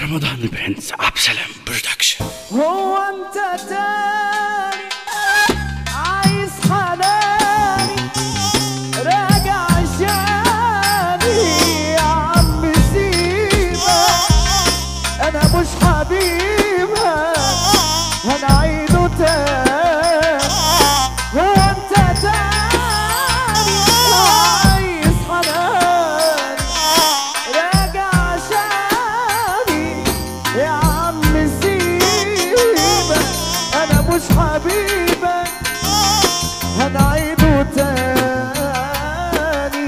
رمضان برنس عبد سلام برودكشن هو انت تاني عايز حناني راجع عشاني يا عم سيبك انا مش حبيبك هنعيده تاني هو انت تاني عايز حناني راجع عشاني يا عم سيبك انا مش حبيبك هنعيده تاني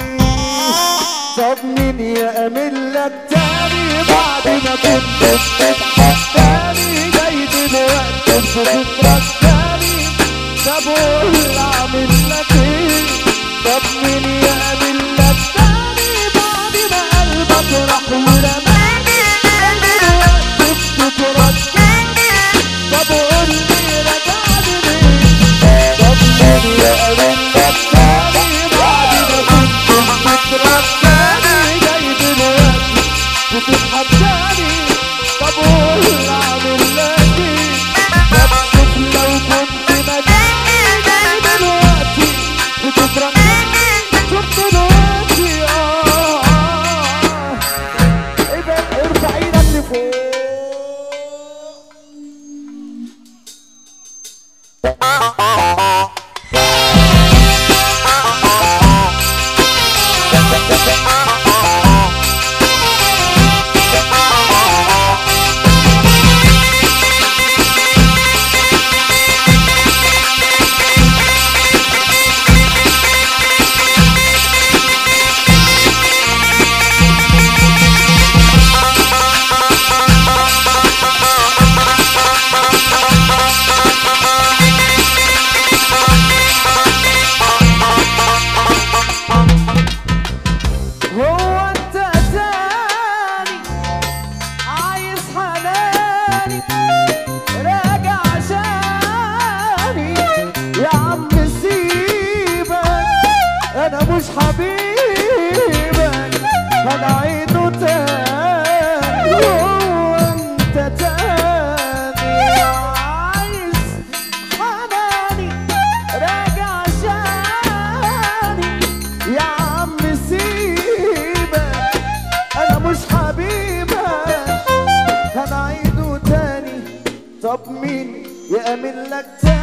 طب مين يأمن لك تاني بعد ما كنت بتحبني جاي دلوقتي بتفكرك تاني طب قول اعمل لك ايه طب مين يأمن لك تاني بعد ما قلبك راح ورماني جاي دلوقتي بتفكرك طب قول لي رجعني ليه طب مين يأمن لك تاني بعد ما كنت بتفكرك تاني جاي دلوقتي بتتحداني طب قول اعمل لك ايه طب شوف لو كنت مجاني جاي دلوقتي بتفرقني شوف دلوقتي اه ايه ده ارفع ايدك لفوق هو انت تاني عايز حناني راجع عشاني يا عم سيبك انا مش حبيبك هنعيده تاني هو انت تاني عايز حناني راجع عشاني يا عم سيبك انا مش حبيبك هنعيده تاني طب مين يأمن لك تاني